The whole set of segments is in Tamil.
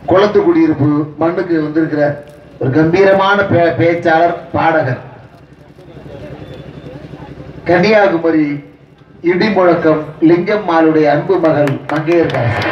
குளத்து குடியிருப்பு மண்ணுக்கு வந்திருக்கிற ஒரு கம்பீரமான பே- பேச்சாளர் பாடகர் கன்னியாகுமரி இடி முழக்கம் லிங்கம் மாலுடைய அன்பு மகள் மங்கையர்காசன்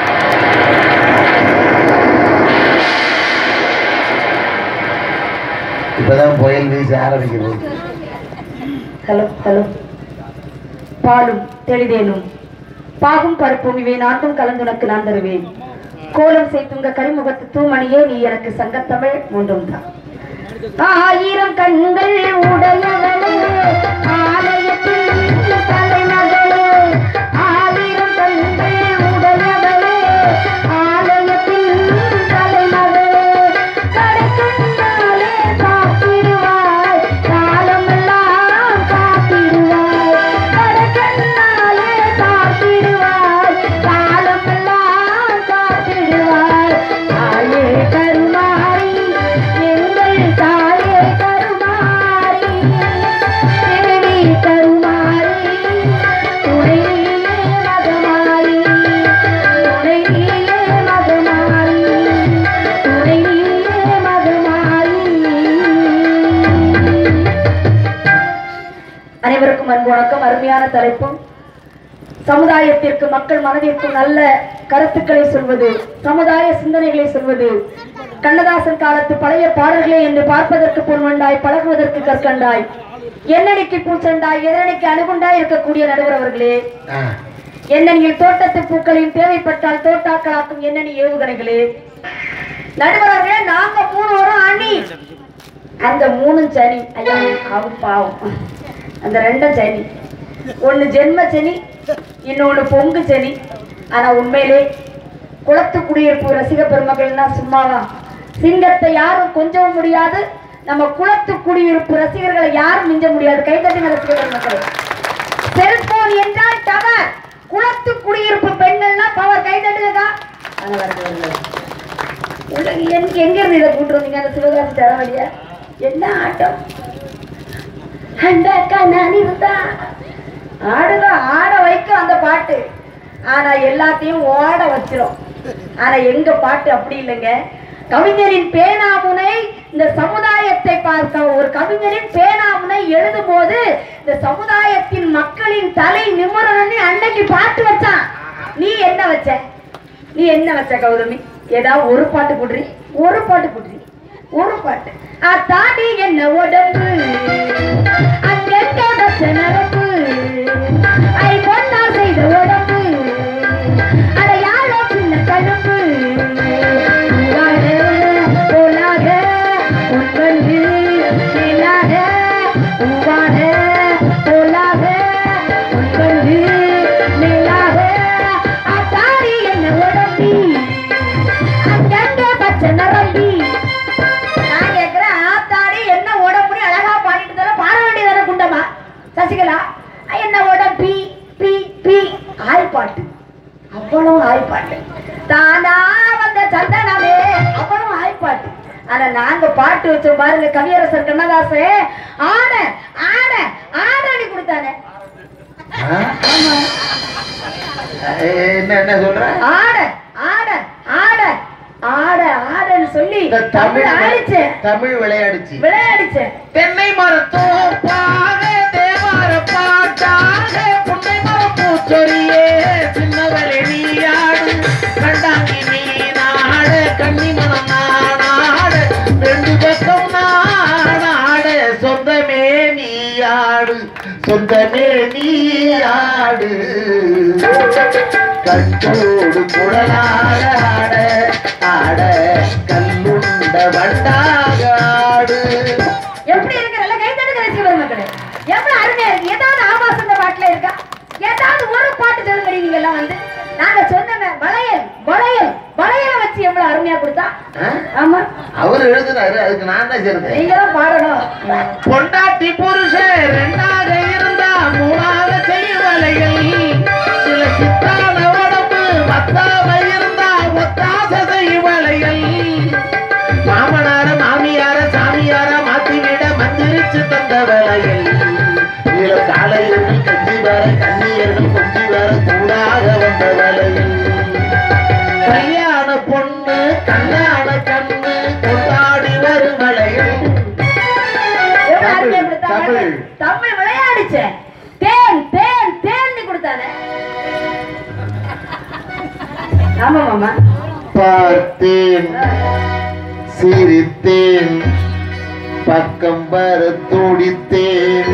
இப்பதான் புயல் வீச ஆரம்பிக்கிறது ஹலோ ஹலோ பாலும் தெளிதேனும் பாகும் பருப்பும் இவை நாட்டும் கலந்துனக்கு நான் தருவேன் கோலம் செய்துங்க கரிமுகத்து தூமணியே நீ எனக்கு சங்கத்தமிழ் மூன்றும் தான் ஆயிரம் கண்கள் உடையவளே ஆலயத்தில் தலைமகளே ஆயிரம் கண்கள் உடையவளே ஆலயத்தில் தலைமகளே கடைக்கண்ணாலே காத்திடுவாய் காலமெல்லாம் காத்திடுவாய் கடைக்கண்ணாலே காத்திடுவாய் காலமெல்லாம் காத்திடுவாய் தாயே கருமாரி எங்கள் தாயே கருமாரி தேவி கருமாரி துணையிலே மகமாரி துணையிலே மகமாரி துணையிலே மகமாரி அனைவருக்கும் அன்பு வணக்கம் அருமையான தலைப்பும் சமுதாயத்திற்கு மக்கள் மனதிற்கு நல்ல கருத்துக்களை சொல்வது சமுதாய சிந்தனைகளை சொல்வது கண்ணதாசன் காலத்து பழைய பாடல்களே என்று பார்ப்பதற்கு பொன்வண்டாய் பழகுவதற்கு கற்கண்டாய் எண்ணெய்க்கு பூச்சண்டாய் எதிரணிக்கு அணுகுண்டாய் இருக்கக்கூடிய நடுவர் அவர்களே ஆ, எண்ணெயில் தோட்டத்து பூக்களையும் தேவைப்பட்டால் தோட்டாக்களாக்கும் எண்ணெய் ஏவுகணைகளே நடுவர்களே நாங்க மூணு வரோம் அணி அந்த மூணும் சனி ஐயா அவன் பாவம் அந்த ரெண்டும் சனி ஒண்ணு ஜென்ம சனி இன்னொன்னு பொங்கு சனி ஆனா உண்மையிலே குளத்து குடியிருப்பு ரசிக பெருமக்கள்னா சும்மாவா சிங்கத்தை யாரும் கொஞ்சவும் முடியாது நம்ம குளத்து குடியிருப்பு ரசிகர்களை யாரும் மிஞ்ச முடியாது கைதட்டுங்க ரசிக பெருமக்களே செல்போன் என்றால் டவர் குளத்து குடியிருப்பு பெண்கள்னா பவர் கை தட்டுங்கக்கா அங்க வருது, வருது, வருது. உள்ள எனக்கு எங்க இருந்து இதை கூட்டு வந்தீங்க அந்த சிவகாசி தரவழியா என்ன ஆட்டம் அந்த அக்கா நான் இருந்தா ஆடுதான் ஆட வைக்கும் அந்த பாட்டு ஆனா எல்லாத்தையும் ஓட வச்சிரும் ஆனா எங்க பாட்டு அப்படி இல்லைங்க கவிஞரின் பேனாமுனை இந்த சமுதாயத்தை பார்க்க ஒரு கவிஞரின் பேனாமுனை எழுதும் போது இந்த சமுதாயத்தின் மக்களின் தலை நிமிரணும்னு அன்னைக்கு பாட்டு வச்சான் நீ என்ன வச்ச நீ என்ன வச்ச கௌதமி ஏதாவது ஒரு பாட்டு குடுறி ஒரு பாட்டு குடுறி ஒரு பாட்டு அத்தாண்டி என்ன உடம்பு அங்கெங்க வச்ச நரம்பு ஐ பொன்னா செய்த உடம்பு அட யாரோ சின்ன கழும்பு உங்காக, போலாக, உன் வந்து மேலாக, உங்காக, போலாக, உன் வந்து மேலாக, அத்தாடி என்ன உடம்பி அங்கங்க பச்சை நரம்பி நான் கேக்குறேன் ஆத்தாடி என்ன உடம்புடி அழகா பாடிட்டு தர பாட வேண்டியதானே குண்டமா சசிகலா என்ன உடம்பி பி பி ஆய் பாட்டு அவ்வளவு ஆய் பாட்டு தானா வந்த சந்தனமே அவ்வளவு ஆய் பாட்டு ஆனா நாங்க பாட்டு வச்சோம் பாருங்க கவியரசர் கண்ணதாசன் ஆன ஆன ஆனடி கொடுத்தானே ஆ? என்ன என்ன சொல்ற ஆட ஆட ஆட ஆட ஆடன்னு சொல்லி இந்த தமிழ் தமிழ் ஆடிச்சு தமிழ் விளையாடுச்சு விளையாடிச்சு தென்னை மரத்தோப்பாக தேவார பாட்டாக புன்னை மரம் பூச்சொரியே சின்னவளே நீயாடு கண்டாங்கி நீ நாட கன்னி மனம் நாடாட ரெண்டு பக்கம் நாடாட சொந்தமே நீயாடு சொந்தமே நீயாடு கட்டோடு குழலாட ஆட ஆட கல்லுண்ட வண்டாக ஆடு எப்படி இருக்கு நல்ல கை தட்டுங்க ரசிக பெருமக்களே எவ்வளவு அருமையா இருக்கு ஏதாவது ஆபாசம் இந்த பாட்டுல இருக்கா ஏதாவது ஒரு பாட்டு சொல்லுங்க நீங்க எல்லாம் வந்து நாங்க சொன்னோமே வளையல் வளையல் வளையல வச்சு எவ்வளவு அருமையா கொடுத்தா ஆ? ஆமா அவர் எழுதுனாரு அதுக்கு நான் தான் சேர்ந்தேன் நீங்க தான் பாடணும் பொண்டாட்டி புருஷன் ரெண்டாக இருந்தா மூணாக செய்வலைகள் சில சித்தான உடம்பு மத்தாம இருந்தா ஒத்தாச செய்வலைகள் மாமனார மாமியார சாமியார மாத்தி விட மந்திரிச்சு தந்த வேலைகள் இள காளையர்கள் கஞ்சி வர கண்ணியர்கள் கொஞ்சி வர கூடாக வந்த வேலைகள் கல்யாண பொண்ணு கண்ணா மாமா பார்த்தேன் சிரித்தேன் பக்கம் வர துடித்தேன்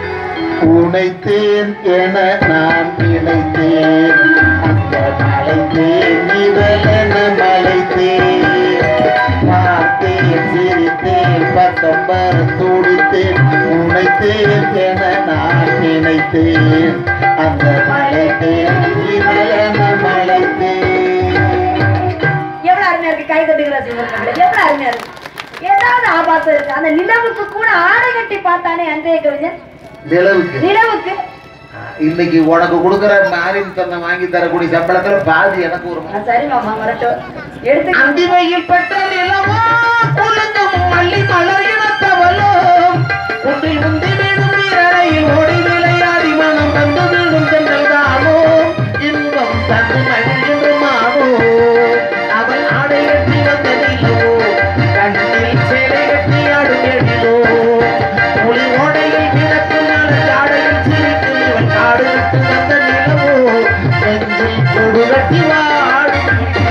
உனைத்தேன் என நான் நினைத்தேன் அந்த மலைத்தேன் இதழென மலைத்தேன் பார்த்தேன் சிரித்தேன் பக்கம் வர துடித்தேன் உனைத்தேன் என நான் நினைத்தேன் அந்த மலைத்தேன் இதழென மலைத்தேன் எவ்வளவு அருமையா இருக்கு கை தட்டுகிற சிவர்களே எவ்வளவு அருமையா இருக்கு ஏதாவது ஆபாசம் இருக்கு அந்த நிலவுக்கு கூட ஆடை கட்டி பார்த்தானே அன்றைய கவிஞன் நிலவுக்கு நிலவுக்கு இன்னைக்கு உனக்கு கொடுக்குற மாரின் தன்னை வாங்கி தரக்கூடிய சம்பளத்துல பாதி எனக்கு ஒரு ஆ, சரி மாமா வரட்டும் எடுத்து அந்திமையில் பெற்ற நிலவோ குலுங்கும் மல்லி மலர் இனத்தவளோ உண்டில் உந்தி வீடும் வீரரையில் ஓடி விளையாடி மனம் தந்து வீடும் சென்றல் தானோ இன்பம் தந்து மகிழ்கின்ற மானோ அவள் ஆடை கட்டி வந்த நிலவோ கண்ணில் சேலை கட்டி ஆடும் எழிலோ ஒளி ஓடையில் கிடக்கும் நாள் ஆடையில் சிரிக்கும் இவன் காடு விட்டு வந்த நிலவோ நெஞ்சில் கொடு கட்டி வாடும்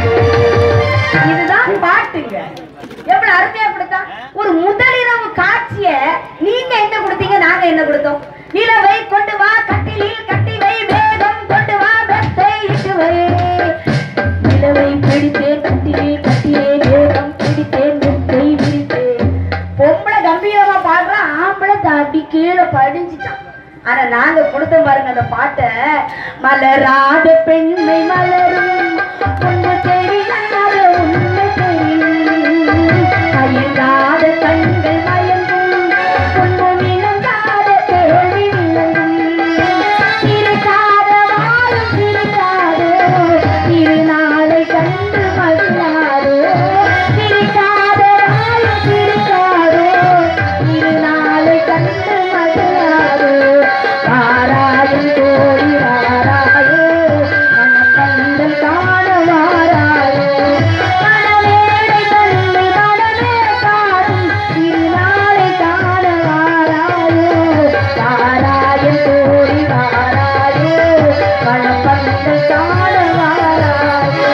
இதுதான் பாட்டுங்க எவ்வளவு அருமையா கொடுத்தா ஒரு முதலிரவு காட்சிய நீங்க என்ன கொடுத்தீங்க நாங்க என்ன கொடுத்தோம் நிலவை கொண்டு வா கட்டிலில் கட்டி வை வேகம் கொண்டு வா வெத்தை இட்டு வை நிலவை பிடித்தேன் கட்டிலில் கட்டிலே வேகம் பிடித்தேன் வெத்தை விரித்தேன் பொம்பளை கம்பீரமா பாடுற ஆம்பளை தாட்டி கீழே படிஞ்சிட்டான் ஆனா நாங்க கொடுத்த பாருங்க அந்த பாட்டை மலராத பெண்மை மலரும் பொண்ணு தெரியாத உண்மை தெரியும் அயங்காத கண்கள் மயங்கும் பொண்ணு விளங்காத கேள்வி விளங்கும் சிரிக்காத வாழும் சிரிக்காதோ திருநாளை கண்டு மகிழாதோ சிரிக்காத வாழும் சிரிக்காதோ திருநாளை கண்டு மகிழாதோ வாராயும் தோழி வாராயோ மனப்பந்தல் காண வாராயோ மனமேடை தன்னை மனமே காணும் திருநாளை காண வாராயோ வாராயும் தோழி வாராயோ மனப்பந்தல் காண வாராயோ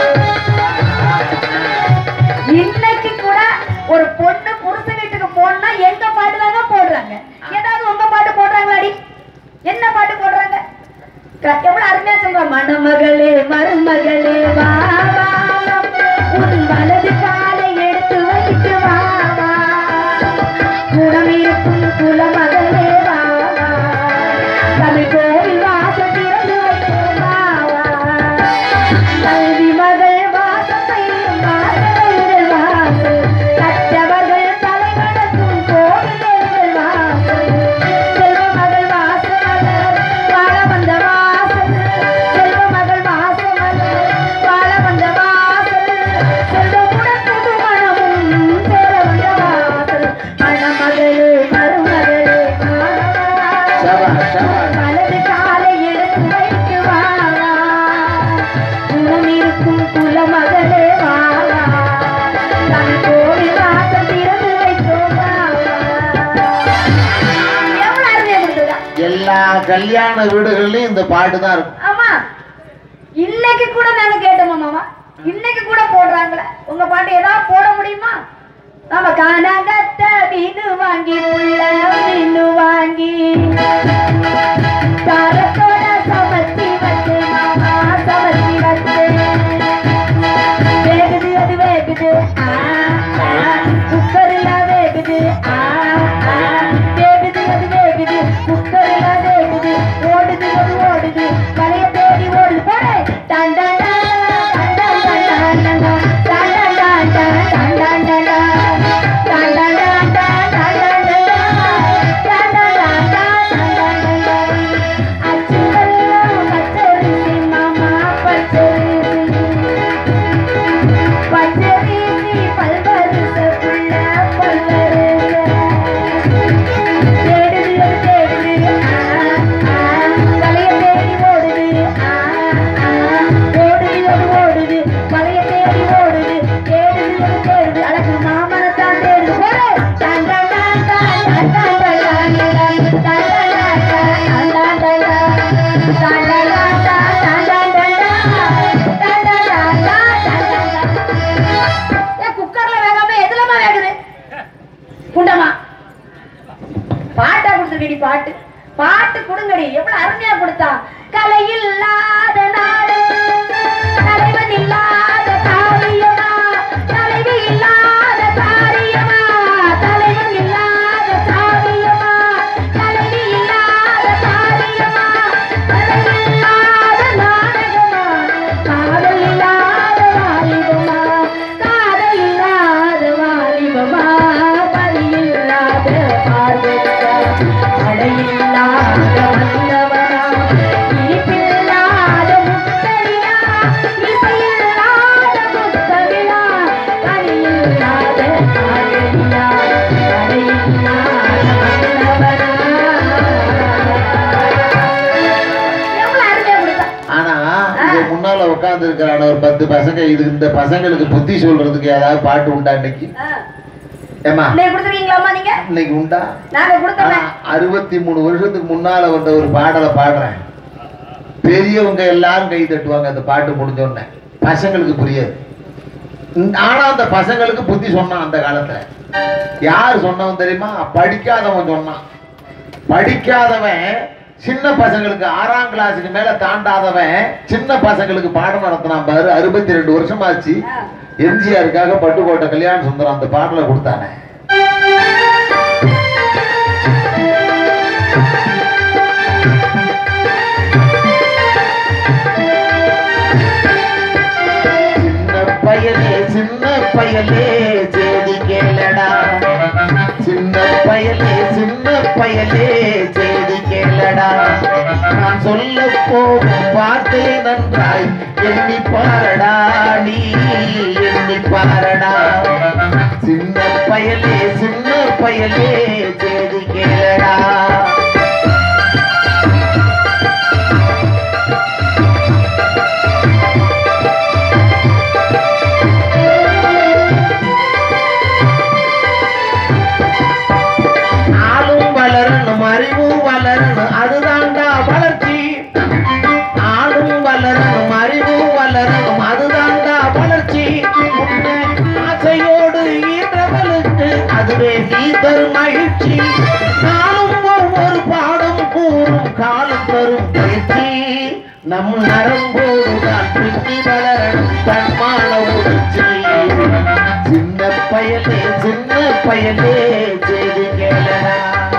இன்னைக்கு கூட ஒரு பொண்ணு புருஷன் வீட்டுக்கு போனா எங்க பாட்டு தாங்க போடுறாங்க ஏதாவது உங்க பாட்டு போடுறாங்களாடி என்ன பாட்டு போடுறாங்க க- எவ்வளவு அருமையா சொல்ற மணமகளே மருமகளே வா வா உன் வலது காலை எடுத்து வைத்து வா வா குணம் இருக்கும் குலமகளே வா வா தமிழ் கோவில் வாசல் திறந்து வைத்து வா வா கல்வி மகள் வாசம் செய்யும் வாசலைகள் வாசல் கற்றவர்கள் தலைவணக்கும் கோவில்கள் வாசல் செல்வ மகள் வாசமலர் வாழ வந்த வாசல் செல்வ மகள் வாசமலர் வாழ வந்த வாசல் செல்வமுடன் புது மணமும் சேர வந்த வாசல் மணமகளே மருமகளே சபாஷ், சபாஷ். வலது காலை எடுத்து வைத்து வா வா. குணம் இருக்கும் குலமகளே வா வா. தன் கோவில் வாசல் திறந்து வைத்தோம் வா வா. எவ்வளவு அருமையா கொடுத்ததா? எல்லா கல்யாண வீடுகள்லயும் இந்த பாட்டு தான் இருக்கும் ஆமா இன்னைக்கு கூட நாங்க கேட்டோமா மாமா இன்னைக்கு கூட போடுறாங்களே உங்க பாட்டு ஏதாவது போட முடியுமா நம்ம காணாங்கத்த மீனு வாங்கி புள்ள மீனு வாங்கி தாரத்தோட சமைச்சி வச்சு மாமா சமைச்சி வச்சு வேகுது அது வேகுது ஆ, ஆ, குக்கர்ல வேகுது ஆ, ஆ, வேகுது அது வேகுது குக்கர்ல வேகுது ஓடுது அது ஓடுது வலைய தேடி ஓடுது போடு டன் டன் டன், டன் டன் டன் டன் டன், டன் டன் டன் டன், டன் டன் டன் டன், டன் டன் டன் டன், டன் டன் டன் டன், டன் டன் டன் டன், டன் டன் டன் டன், அச்சு வெல்லம், அச்சு கொடுங்கடி எவ்வளவு அருமையா கொடுத்தா கலை இல்லாத நாடு தலைவன் இல்லாத காரியமா தலைவி இல்லாத காரியமா தலைவன் இல்லாத காரியமா தலைவி இல்லாத காரியமா கலை இல்லாத நாடகமா காதல் இல்லாத வாலிபமா காதல் இல்லாத வாலிபமா பலி இல்லாத பார்வதியா அடையில்லாத வல்லவனா இனிப்பில்லாத முத்தரியா இசையில்லாத முத்தமிழா கனியில்லாத காதலியா அடையில்லாத வல்லவனா எவ்வளவு அருமையா கொடுத்தா ஆனா இங்க முன்னால உட்கார்ந்து இருக்கிறான ஒரு பத்து பசங்க இது இந்த பசங்களுக்கு புத்தி சொல்றதுக்கு ஏதாவது பாட்டு உண்டா இன்னைக்கு ஆ. ஏமா இன்னைக்கு கொடுத்துருக்கீங்களாம்மா நீங்க இன்னைக்கு உண்டா நாங்க ஆனா கொடுத்தோமே அறுபத்தி மூணு வருஷத்துக்கு முன்னால வந்த ஒரு பாடலை பாடுறேன் பெரியவங்க எல்லாரும் கை தட்டுவாங்க அந்த பாட்டு முடிஞ்ச உடனே பசங்களுக்கு புரியாது இந்த- ஆனா அந்த பசங்களுக்கு புத்தி சொன்னான் அந்த காலத்துல யார் சொன்னவன் தெரியுமா படிக்காதவன் சொன்னான் படிக்காதவன் சின்ன பசங்களுக்கு ஆறாம் கிளாஸுக்கு மேல தாண்டாதவன் சின்ன பசங்களுக்கு பாடம் நடத்தினான் பாரு அறுபத்தி ரெண்டு வருஷமாச்சு ஆ. எம்ஜிஆருக்காக பட்டுக்கோட்டை கல்யாண சுந்தரம் அந்த பாடலை கொடுத்தானே சின்ன பயலே சின்ன பயலே செய்தி கேளடா சின்ன பயலே சின்ன பயலே செய்தி கேளடா நான் சொல்ல போகும் வார்த்தை நன்றாய் எண்ணி பாரடா நீ எண்ணி பாரடா சின்ன பயலே சின்ன பயலே செய்தி கேளடா ஆளும் வளரணும் அறிவும் வளரணும் அதுதான்டா வளர்ச்சி ஆளும் வளரணும் அறிவும் வளரணும் அதுதான்டா வளர்ச்சி உன்னை ஆசையோடு ஈன்றவளுக்கு அதுவே நீ தரும் மகிழ்ச்சி நாளும் ஒவ்வொரு பாடம் கூறும் காலம் தரும் பயிற்சி நம் நரம்போடு தான் பின்னி வளரணும் தன்மான உணர்ச்சி சின்ன பயலே சின்ன பயலே செய்தி கேளடா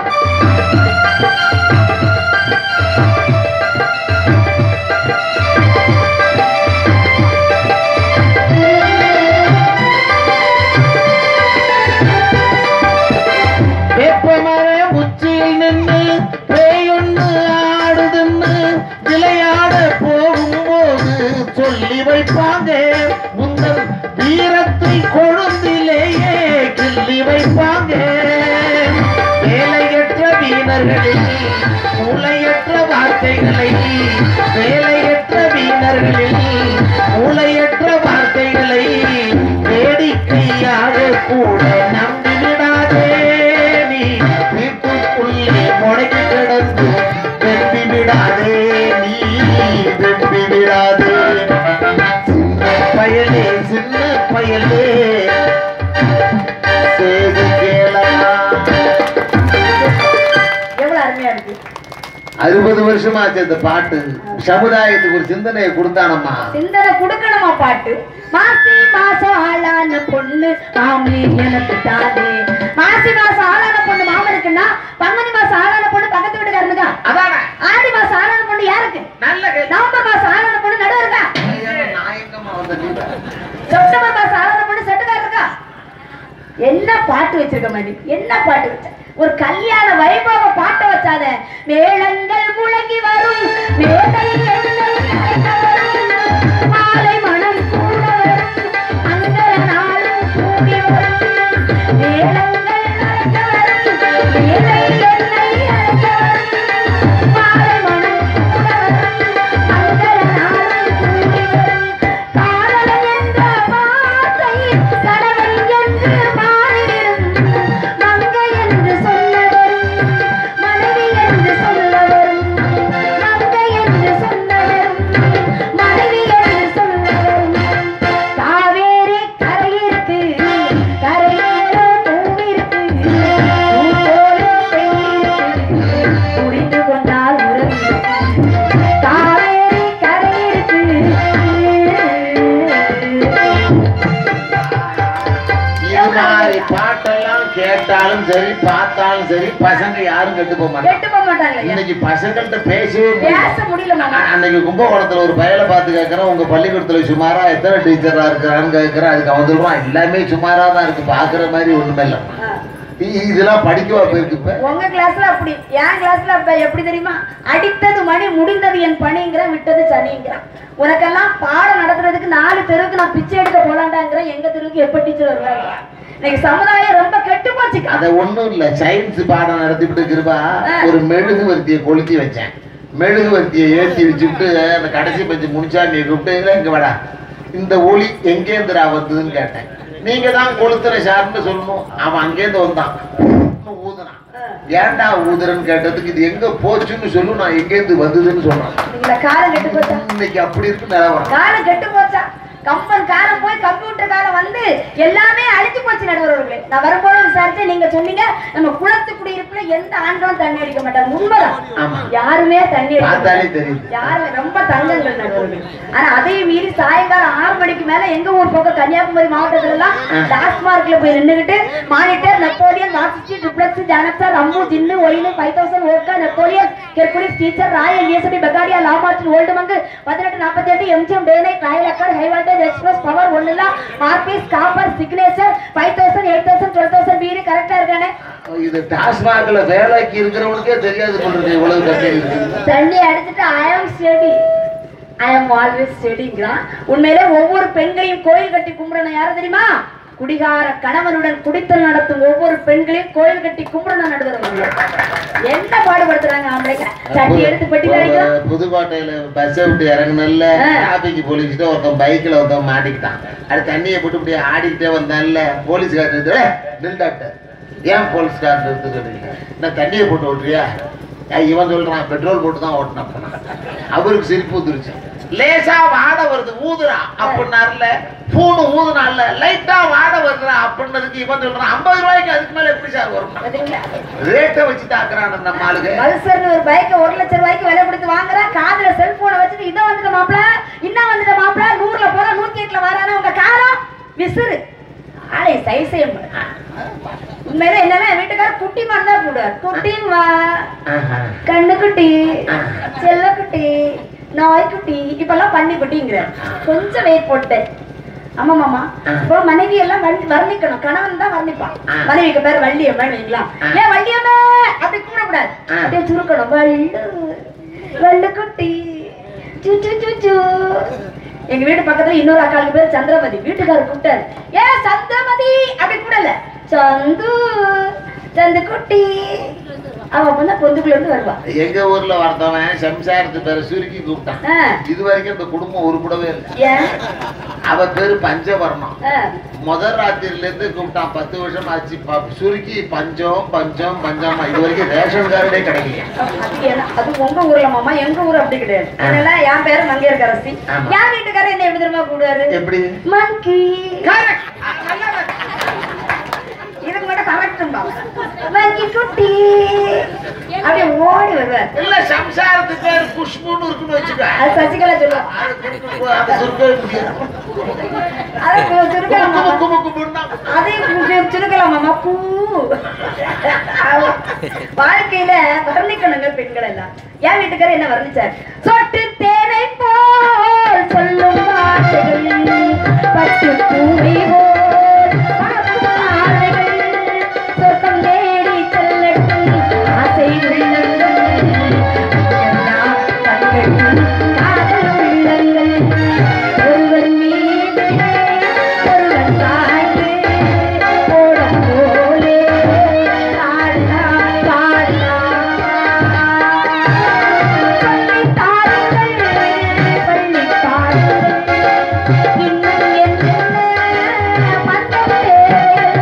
வேப்பமர உச்சியில் நின்று பேயொன்று ஆடுதுன்னு விளையாட போகும்போது சொல்லி வைப்பாங்க முந்தல் வீரத்தை கொழுந்திலேயே கிள்ளி வைப்பாங்க வேலையற்ற வீணர்களில் மூளையற்ற வார்த்தைகளை வேலையற்ற வீணர்களில் மூளையற்ற வார்த்தைகளை வேடிக்கையாக கூட நம்பி விடாதே நீ வீட்டுக்குள்ளே முடங்கி கிடந்து வெம்பி விடாதே நீ வெம்பி விடாதே சின்ன பயலே சின்ன பயலே செய்தி கேளலாம் எவ்வளவு அருமையா இருக்கு அறுபது வருஷமாச்சு அந்த பாட்டு சமுதாயத்துக்கு ஒரு சிந்தனையை கொடுத்தானம்மா சிந்தனை கொடுக்கணுமா பாட்டு மாசி மாசம் ஆளான பொண்ணு மாமி எனக்கு தானே மாசி மாசம் ஆளான பொண்ணு மாமனுக்குன்னா பங்குனி மாசம் ஆளான பொண்ணு பக்கத்து வீட்டுக்காரனுக்கா அதானே ஆடி மாசம் ஆளான பொண்ணு யாருக்கு நல்ல கேள்வி. நவம்பர் மாசம் ஆளான பொண்ணு நடுவு இருக்கா நான் எங்கம்மா வந்தேன் செப்டம்பர் மாசம் ஆளான பொண்ணு செட்டுக்கார இருக்கா என்ன பாட்டு வச்சிருக்க மாதிரி என்ன பாட்டு வச்ச ஒரு கல்யாண வைபவ பாட்டை வச்சாத மேளங்கள் முழங்கி வரும் மேடை என்னை அழைக்க வரும். மாலை மனம் கூட வரும் அங்கல நாளும் கூடி வரும் மேளங்கள் அழைக்க வரும் மேடை என்னை அழைக்க வரும் மாலை மனம் கூட வரும் அங்கல நாளும் கூடி வரும் காதல் என்ற வார்த்தை கடவுள் என்று மாறிடும் மங்கை என்று சொல்ல வரும் மனைவி என்று சொல்ல வரும் மங்கை என்று சொல்ல மாதிரி பாட்டெல்லாம் கேட்டாலும் சரி பார்த்தாலும் சரி பசங்க யாரும் கெட்டு போக மாட்டாங்க கெட்டு போக மாட்டாங்க ஐயா. இன்னைக்கு பசங்கள்ட்ட பேசவே பேச முடியல முடியல மாமா அ- அன்னைக்கு கும்பகோணத்துல ஒரு பயலை பார்த்து கேட்கறேன் உங்க பள்ளிக்கூடத்துல சுமாரா எத்தனை டீச்சரா இருக்கிறான்னு கேட்கறேன் அதுக்கு அவன் சொல்றான் எல்லாமே சுமாரா தான் இருக்கு பாக்குற மாதிரி ஒண்ணுமே இல்லை ஆ. இதெல்லாம் படிக்கவா போயிருக்கு இப்ப உங்க கிளாஸ்ல அப்படி என் கிளாஸ்ல அப்ப எப்படி தெரியுமா அடித்தது மணி முடிந்தது என் பணிங்கிறான் விட்டது சனிங்கிறான் உனக்கெல்லாம் பாடம் நடத்துறதுக்கு நாலு தெருவுக்கு நான் பிச்சை எடுக்க போலாண்டாங்கிறேன் எங்க தெருவுக்கு எப்ப டீச்சர் வருவாங்க இன்னைக்கு சமுதாயம் ரொம்ப கெட்டு போச்சுக்கா அத ஒண்ணும் இல்ல சயின்ஸ் பாடம் நடத்திட்டு இருக்கிறப்பா ஆ. ஒரு மெழுகுவர்த்தியை கொளுத்தி வச்சேன் மெழுகுவர்த்தியை ஏற்றி வச்சுட்டு அந்த கடைசி பஞ்சு முனிச்சாமியை கூப்பிட்டு இங்க வாடா இந்த ஒளி எங்கேருந்துடா வந்ததுன்னு கேட்டேன் நீங்க தான் கொளுத்துற சார்னு சொல்லணும் அவன் அங்கேருந்து வந்தான் ஊதுனான் ஏன்டா ஊதுறன்னு கேட்டதுக்கு இது எங்க போச்சுன்னு சொல்லு நான் எங்கேருந்து வந்ததுன்னு சொன்னான் இந்த காலம் கெட்டு போச்சா இன்னைக்கு அப்படி இருக்கு நிலவரம் காலம் கெட்டு போச்சா கம்பன் காலம் போய் கம்ப்யூட்டர் காலம் வந்து எல்லாமே அழிஞ்சு போச்சு நடுவர்களே நான் வரும்போது விசாரிச்சு நீங்க சொன்னீங்க நம்ம குளத்து குடியிருப்புல எந்த ஆண்களும் தண்ணி அடிக்க மாட்டாங்க உண்மைதான் ஆமா. யாருமே தண்ணி அடிக்க பார்த்தாலே மாட்டாங்க. தெரியுது யாரும் ரொம்ப தங்கங்கள் நடுவர்கள் ஆனா அதையும் மீறி சாயங்காலம் ஆறு மணிக்கு மேல எங்க ஊர் பக்கம் கன்னியாகுமரி மாவட்டத்துல எல்லாம் டாஸ்மார்க்ல போய் நின்னுகிட்டு மானிட்டர் நெப்போலியன் வாசிச்சு ட்ரிப்ளக்ஸ் ஜானக்ஸா rum gin wine five thousand ஓர்க்கா Napoleon Hercules Teacher royal ESP பெகாடியா லாமார்டின் ஓல்டு மங்கு பதினெட்டு நாற்பத்தி எட்டு எம்ஜிஎம் டே நைட் ராயல் அக்கர் ஹை வோல்டேஜ் எக்ஸ்பிரஸ் பவர் ஒண்ணுலாம் RBS copper signature five thousand eight thousand twelve thousand வீடு கரெக்டா இருக்கானே இது டாஸ்மாக்ல வேலைக்கு இருக்கிறவனுக்கே தெரியாது போல இவ்வளவு கட்டி இருக்கு தண்ணி அடிச்சுட்டு ஐ ஆம் ஸ்டடி ஐ ஆம் ஆல்வேஸ் ஸ்டடிங்கிறான் உண்மையிலே ஒவ்வொரு பெண்களையும் கோயில் கட்டி கும்பிடணும் யாரு தெரியுமா குடிகார கணவனுடன் குடித்தல் நடத்தும் ஒவ்வொரு பெண்களையும் கோயில் கட்டி கும்பிடணும் நடுவர் என்ன பாடுபடுத்துறாங்க ஆம்பளைங்க தட்டி எடுத்து பெட்டி கிடைக்கலாம் புது- புதுக்கோட்டையில பஸ் விட்டு இறங்குனல்ல ஆ. டிராபிக் போலீஸ்கிட்ட ஒருத்தன் பைக்ல ஒருத்தன் மாட்டிக்கிட்டான் அது தண்ணியை போட்டு இப்படி ஆடிக்கிட்டே வந்தான்ல போலீஸ்காரர் நின்றாட்ட ஏன் போலீஸ்காரர் நிறுத்து கேட்டீங்க நான் தண்ணியை போட்டு ஓட்டுறியா ஏய், இவன் சொல்றான் பெட்ரோல் போட்டு தான் ஓட்டினான் அவருக்கு சிரிப்பு வந்துருச்சு லேசா வாட வருது ஊதுறா அப்படின்னாருல பூணு ஊதுனால லைட்டா வாட வருதுடா அப்படின்னதுக்கு இவன் சொல்றான் ஐம்பது ரூபாய்க்கு அதுக்கு மேல எப்படி சார் வரும் பாத்தீங்களா? ரேட்டை வச்சு தாக்குறான் நம்ம ஆளுங்க பல்சர்னு ஒரு பைக்கை ஒரு லட்சம் ரூபாய்க்கு விலை கொடுத்து வாங்குறா காதுல செல்போனை வச்சுட்டு இதை வந்துட்ட மாப்பிள இன்னும் வந்துட்ட மாப்பிள நூறுல போறா நூத்தி எட்டுல வரானா உங்க காரம் விசிறு ஆளை சைசையும் உண்மையில என்னன்னா என் வீட்டுக்காரர் குட்டி மாதிரி தான் கூட குட்டிமா ஆஹா. கண்ணு குட்டி செல்ல குட்டி நாய் குட்டி இப்பெல்லாம் பண்ணி குட்டிங்கிற கொஞ்சம் வெயிட் போட்டேன் ஆமா மாமா இப்போ மனைவி எல்லாம் வர்ணி- வர்ணிக்கணும் கணவன் தான் வர்ணிப்பான் ஆ. மனைவிக்கு பேர் வள்ளியம்மன் வைக்கலாம் ஆ. ஏன் வள்ளியம்மே அப்படி கூப்பிடக்கூடாது ஆ. அப்படியே சுருக்கணும் வள்ளு வள்ளு குட்டி சு சு சு சு எங்க வீட்டு பக்கத்துல இன்னொரு அக்காளுக்கு பேர் சந்திரமதி வீட்டுக்காரர் கூப்பிட்டாரு ஏ சந்திரமதி அப்படி கூடல சந்து சந்து குட்டி அவ வந்து பொந்துக்குள்ள இருந்து வருவா எங்க ஊர்ல வரதவன் சம்சாரத்து பேரை சுருக்கி கூப்பிட்டான் ஆ. இது வரைக்கும் இந்த குடும்பம் உருப்படவே இல்லை ஏன் அவ பேரு பஞ்சவர்ணம் ஆ. முதல் ராத்திரில இருந்து கூப்பிட்டான் பத்து வருஷம் ஆச்சு ப- சுருக்கி பஞ்சம் பஞ்சம் பஞ்சமா இது வரைக்கும் ரேஷன் கார்டே கிடைக்கல அது என்ன- அது உங்க ஊர்ல மாமா எங்க ஊர் அப்படி கிடையாது அதனால என் பேரு மங்கையர்கரசி ஆமா. என் வீட்டுக்காரர் என்ன எப்படி தெரியுமா கூடுவாரு எப்படி மங்கி இதுக்கு மட்டும் கரெக்டும்பா மங்கி குட்டி அப்படியே ஓடி வருவார் இல்ல சம்சாரத்து பேர் குஷ்புன்னு இருக்குன்னு வச்சுக்க அது சசிகலா சொல்லுவாங்க அது குடுக்க- அது சுருக்கவே முடியாது அதை சுருக்கலாம் கும்பு, மாமா கும்பு, கும்புன்னா. அதையும் சுருக்கலாம் மாமா பூ அவ- வாழ்க்கையில வர்ணிக்கணுங்க பெண்கள் எல்லாம் என் வீட்டுக்காரர் என்ன வர்ணிச்சார் சொட்டு தேனை போல் சொல்லும் வார்த்தைகள் பட்டு பூவை போல் பார்க்கும் ஆசைகள் சொர்க்கம் தேடி செல்லட்டும் ஆசை உள்ளங்கள் எல்லாம் கண்கட்டும் காதல் உள்ளங்கள் ஒருவர் மீது ஒருவர் சாய்ந்து ஓடம் போலே ஆடலாம் பாடலாம் சொல்லி தாருங்கள் பள்ளி பாருங்கள் இன்னும் என்ன மந்தம் தேவையல்ல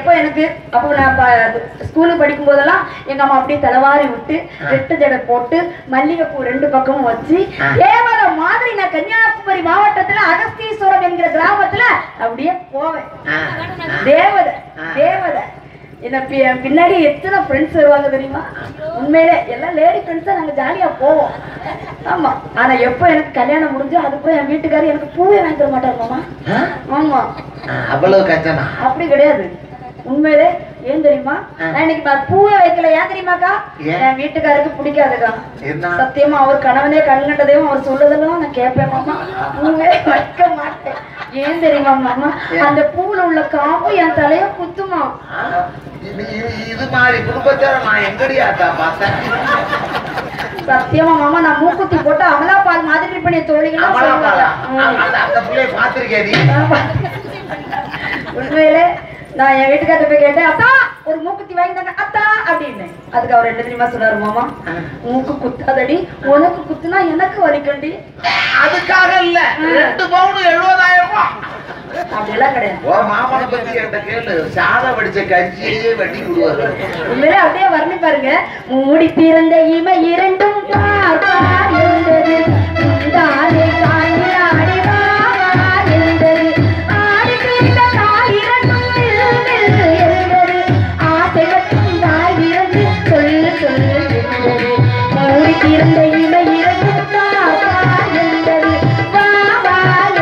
எப்போ எனக்கு அப்போ நான் ப- ஸ்கூலுக்கு படிக்கும் போதெல்லாம் எங்க அம்மா அப்படியே தலைவாரி விட்டு ரெட்டு ஜடை போட்டு மல்லிகைப்பூ ரெண்டு பக்கமும் வச்சு ஆ. தேவத மாதிரி நான் கன்னியாகுமரி மாவட்டத்துல அகஸ்தீஸ்வரம் என்கிற கிராமத்துல அப்படியே போவேன் ஆ, ஆ. தேவதை ஆ. தேவதை என்ன பி- பின்னாடி எத்தனை ஃப்ரெண்ட்ஸ் வருவாங்க தெரியுமா உண்மையிலே எல்லாம் லேடி ஃப்ரெண்ட்ஸா நாங்க ஜாலியா போவோம் ஆமா ஆனா எப்போ எனக்கு கல்யாணம் முடிஞ்சோ அதுக்கப்புறம் என் வீட்டுக்காரர் எனக்கு பூவே வாங்கி தர மாட்டார் மாமா ஆ? ஆமா ஆ, அவ்வளவு கச்சனா அப்படி கிடையாது உண்மையிலே ஏன் தெரியுமா ஆ. நான் இன்னைக்கு நான் பூவே வைக்கல ஏன் தெரியுமாக்கா ஏன்? என் வீட்டுக்காருக்கு பிடிக்காதுக்கா என்ன சத்தியமா அவர் கணவனே கண்கண்டதையும் அவர் சொல்றதெல்லாம் நான் கேட்பேன் மாமா பூவே வைக்க மாட்டேன் ஏன் தெரியுமா மாமா ஏன்? அந்த பூவுல உள்ள காம்பு என் தலைய குத்துமா ஆ, இது இது- இது மாதிரி குடும்பத்தார நான் எங்கடி ஆத்தா பார்த்தேன் சத்தியமா மாமா நான் மூக்குத்தி போட்டு அமலா பால் மாதிரி பண்ணி தோழிகளும் அமலாபாலா? சொல்லுவாங்க அந்த அந்த பிள்ளைய பார்த்திருக்கேன் நீ ஆமா. உண்மையிலே நான் என் வீட்டுக்காரர் போய் கேட்டேன் அத்தா ஒரு மூக்குத்தி வாங்கி தாங்க அத்தா அப்படின்னு அதுக்கு அவர் என்ன தெரியுமா சொன்னாரு மாமா மூக்கு குத்தாதடி உனக்கு குத்துனா எனக்கு வலிக்கண்டி அதுக்காக இல்ல ரெண்டு பவுன் எழுபதாயிரம் ரூபாய் அப்படியெல்லாம் கிடையாது ஓ மாமனை பத்தி என்கிட்ட கேளு சாதா வடிச்ச கஞ்சியே வெட்டி விடுவாரு உண்மையிலே அப்படியே வர்ணி பாருங்க மூடி திறந்த இமை இரண்டும் பார்ப்பார் இருந்தது முந்தானை காய்ந்து ஆடி வா வா இருந்தது ஆடி தீர்ந்த கால் இரண்டும் நில் நில் இருந்தது ஆசை மட்டும் தாய் இறந்து சொல்லு சொல்லு இருந்தது மூடி திறந்த இமை இரண்டும் பார்ப்பார் இருந்தது வா வா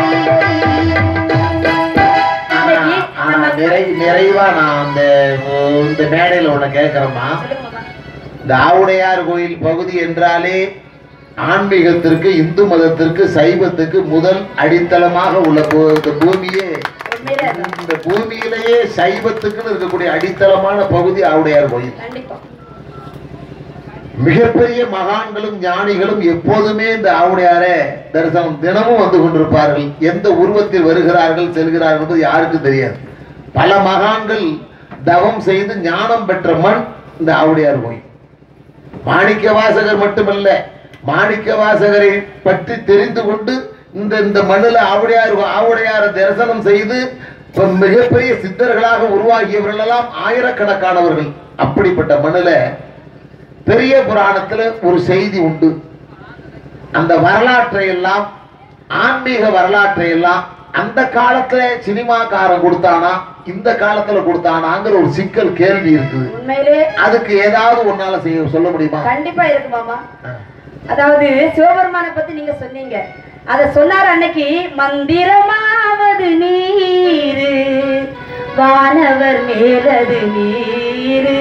இருந்தது இன்னைக்கு ஆனா நம்ம நிறை நிறைவா நான் அந்த இந்த மேடையில உன்னை கேட்கிறேம்மா சொல்லுங்க மாமா. இந்த ஆவுடையார் கோயில் பகுதி என்றாலே ஆன்மீகத்திற்கு இந்து மதத்திற்கு சைவத்துக்கு முதல் அடித்தளமாக உள்ள பூ- இந்த பூமியே உண்மையிலே அதான். இந்த பூமியிலேயே சைவத்துக்குன்னு இருக்கக்கூடிய அடித்தளமான பகுதி ஆவுடையார் கோயில் கண்டிப்பா மிகப்பெரிய மகான்களும் ஞானிகளும் எப்போதுமே இந்த ஆவுடையாரே தரிசனம் தினமும் வந்து கொண்டிருப்பார்கள் எந்த உருவத்தில் வருகிறார்கள் செல்கிறார்கள் என்பது யாருக்கும் தெரியாது பல மகான்கள் தவம் செய்து ஞானம் பெற்ற மண் இந்த ஆவுடையார் கோயில் மாணிக்க வாசகர் மட்டுமல்ல மாணிக்க வாசகரை பற்றி தெரிந்து கொண்டு இந்த இந்த மண்ணில் ஆவுடையார் ஆவுடையாரை தரிசனம் செய்து இப்ப மிகப்பெரிய சித்தர்களாக உருவாகியவர்கள் எல்லாம் ஆயிரக்கணக்கானவர்கள் அப்படிப்பட்ட மண்ணில் பெரிய புராணத்துல ஒரு செய்தி உண்டு அந்த வரலாற்றை எல்லாம் ஆன்மீக வரலாற்றை எல்லாம் அந்த காலத்துல சினிமாக்காரன் கொடுத்தானா இந்த காலத்துல கொடுத்தானாங்கிற ஒரு சிக்கல் கேள்வி இருக்குது உண்மையிலே அதுக்கு ஏதாவது ஒன்னால செய்ய சொல்ல முடியுமா கண்டிப்பா இருக்கு மாமா அதாவது சிவபெருமானை பத்தி நீங்க சொன்னீங்க அத சொன்னார் அன்னைக்கு மந்திரமாவது நீரு வானவர் மேலது நீரு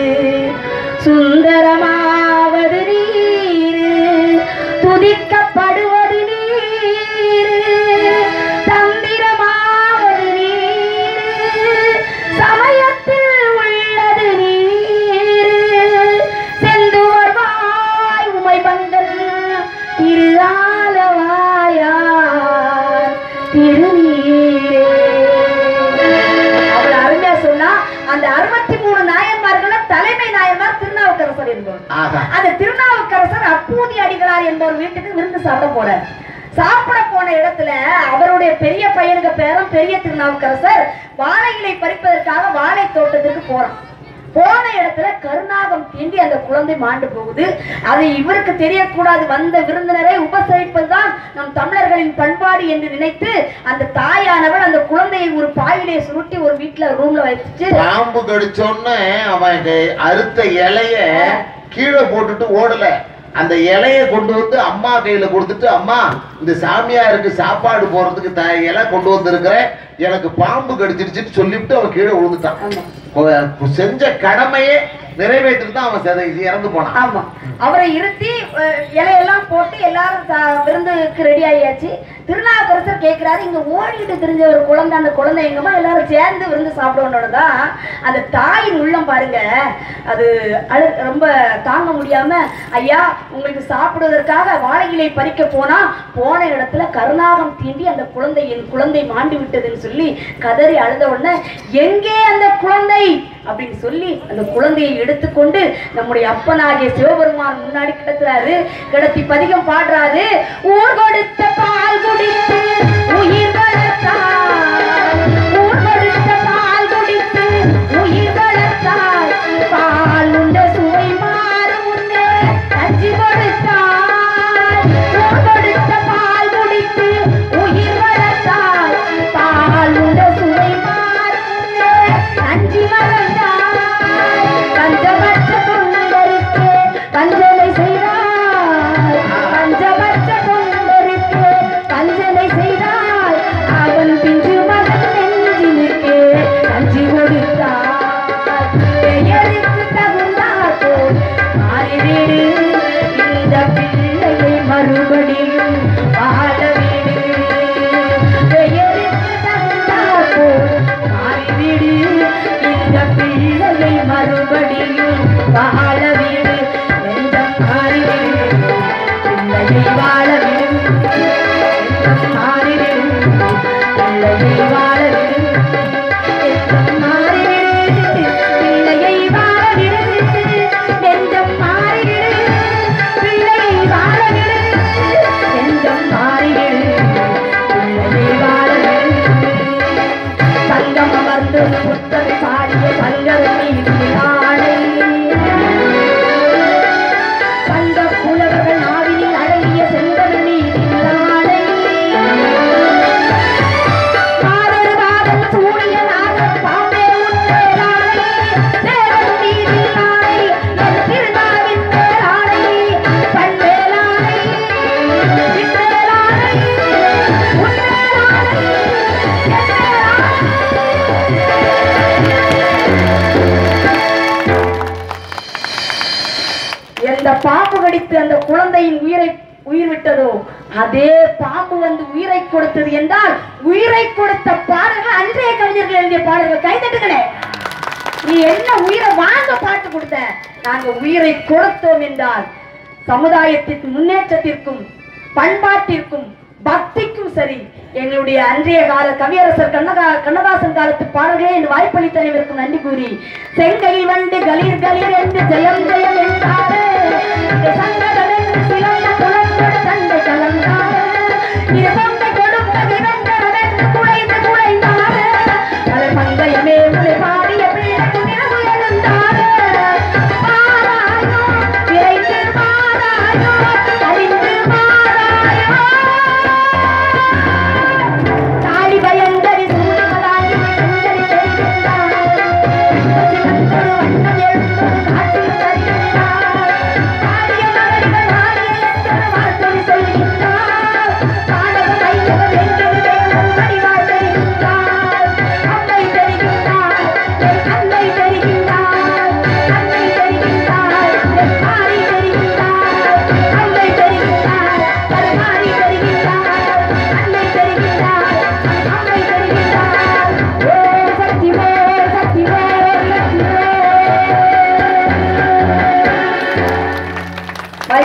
சுந்தரமாவது நீரு துதிக்கப்படுவது நீரு தந்திரமாவது நீரு சமயத்தில் உள்ளது நீரு செந்துவர் வாய் உமை பந்தல் திரு ஆலவாயார் திருநீரே அவள் அருமையா சொன்னா அந்த அறுபத்தி மூணு நாயன்மார்கள்ல தலைமை நாயன்மார் திருநாவுக்கரசர் என்பவர் ஆஹா அந்த திருநாவுக்கரசர் அப்பூதி அடிகளார் என்பவர் வீட்டுக்கு விருந்து சாப்பிட போறார் சாப்பிட போன இடத்துல அவருடைய பெரிய பையனுக்கு பேரும் பெரிய திருநாவுக்கரசர் வாழை இலை பறிப்பதற்காக வாழை தோட்டத்துக்கு போறான் போன இடத்துல கருணாகம் தீண்டி அந்த குழந்தை மாண்டு போகுது அது இவருக்கு தெரியக்கூடாது வந்த விருந்தினரை உபசரிப்பதுதான் நம் தமிழர்களின் பண்பாடு என்று நினைத்து அந்த தாயானவள் அந்த குழந்தையை ஒரு பாயிலே சுருட்டி ஒரு வீட்டுல ரூம்ல வச்சு பாம்பு கடிச்சோன்னு அவன் இந்த அறுத்த இலைய கீழே போட்டுட்டு ஓடல அந்த இலைய கொண்டு வந்து அம்மா கையில கொடுத்துட்டு அம்மா இந்த சாமியாருக்கு சாப்பாடு போறதுக்கு த இலை கொண்டு வந்திருக்கிறேன் எனக்கு பாம்பு கடிச்சிருச்சுன்னு சொல்லிவிட்டு அவன் கீழே விழுந்துட்டான் ஆமா அவன் செஞ்ச கடமையே நிறைவேற்றிட்டு தான் அவன் செத- இறந்து போனான் ஆமா அவரை இருத்தி அஹ், இலையெல்லாம் போட்டு எல்லாரும் சா- விருந்துக்கு ரெடி ஆகியாச்சு திருநாவுக்கரசர் கேட்கிறாரு இங்க ஓடிட்டு தெரிஞ்ச ஒரு குழந்தை அந்த குழந்தை எங்கம்மா எல்லாரும் சேர்ந்து விருந்து சாப்பிடணும்னு தான் அந்த தாயின் உள்ளம் பாருங்க அது அழு ரொம்ப தாங்க முடியாம ஐயா உங்களுக்கு சாப்பிடுவதற்காக வாழை இலை பறிக்க போனா போன இடத்துல கருணாகம் தீண்டி அந்த குழந்தை என் குழந்தை மாண்டு விட்டதுன்னு சொல்லி கதறி அழுத உடனே எங்கே அந்த குழந்தை அப்படின்னு சொல்லி அந்த குழந்தையை எடுத்துக்கொண்டு நம்முடைய அப்பனாகிய சிவபெருமான் முன்னாடி கிடத்துறாரு கிடத்தி பதிகம் பாடுறாரு ஊர் கொடுத்த பால் குடித்து உயிர் வளர்த்தார் ஊர் கொடுத்த பால் குடித்து உயிர் வாழ வீடு நெஞ்சம் மாறிவிடு பிள்ளையை வாழ விடு நெஞ்சம் மாறிவிடு பிள்ளையை வாழ விடு நெஞ்சம் மாறிவிடு பிள்ளையை வாழ விடு நெஞ்சம் மாறிவிடு பிள்ளையை வாழ விடு நெஞ்சம் மாறிவிடு பிள்ளையை வாழ விடு தங்கம் அமர்ந்து புத்தகை பாடிய தங்கள் மீது ஆணை தங்க புலவர்கள் நாவினில் அழகிய செந்தல் மீது ஆணை காதல் காதல் சூரிய நாகம் பாம்பே உன்னேராணை தேவன் மீது ஆணை என் திருநாவின் மேலாணை பண்பேலாணை விண்மேலாணை உன்னேராணை எந்த பாம்பு கடித்து அந்த குழந்தையின் உயிரை உயிர் விட்டதோ அதே பாம்பு வந்து உயிரை கொடுத்தது என்றால் உயிரை கொடுத்த பாடல்கள் அன்றைய கவிஞர்கள் எழுதிய பாடல்கள் கைதட்டுங்களே நீ என்ன உயிரை வாங்க பாட்டு கொடுத்த நாங்க உயிரை கொடுத்தோம் என்றால் சமுதாயத்திற்கு முன்னேற்றத்திற்கும் பண்பாட்டிற்கும் பக்திக்கும் சரி எங்களுடைய அன்றைய கால கவியரசர் கண்ணகா கண்ணதாசன் காலத்து பாடல்களே என் வாய்ப்பளித்த அனைவருக்கும் நன்றி கூறி செங்கையில் வந்து கலீர் கலீர் என்று ஜெயம் ஜெயம் என்றாரே இந்த சங்கடம் என்று சிலம்ப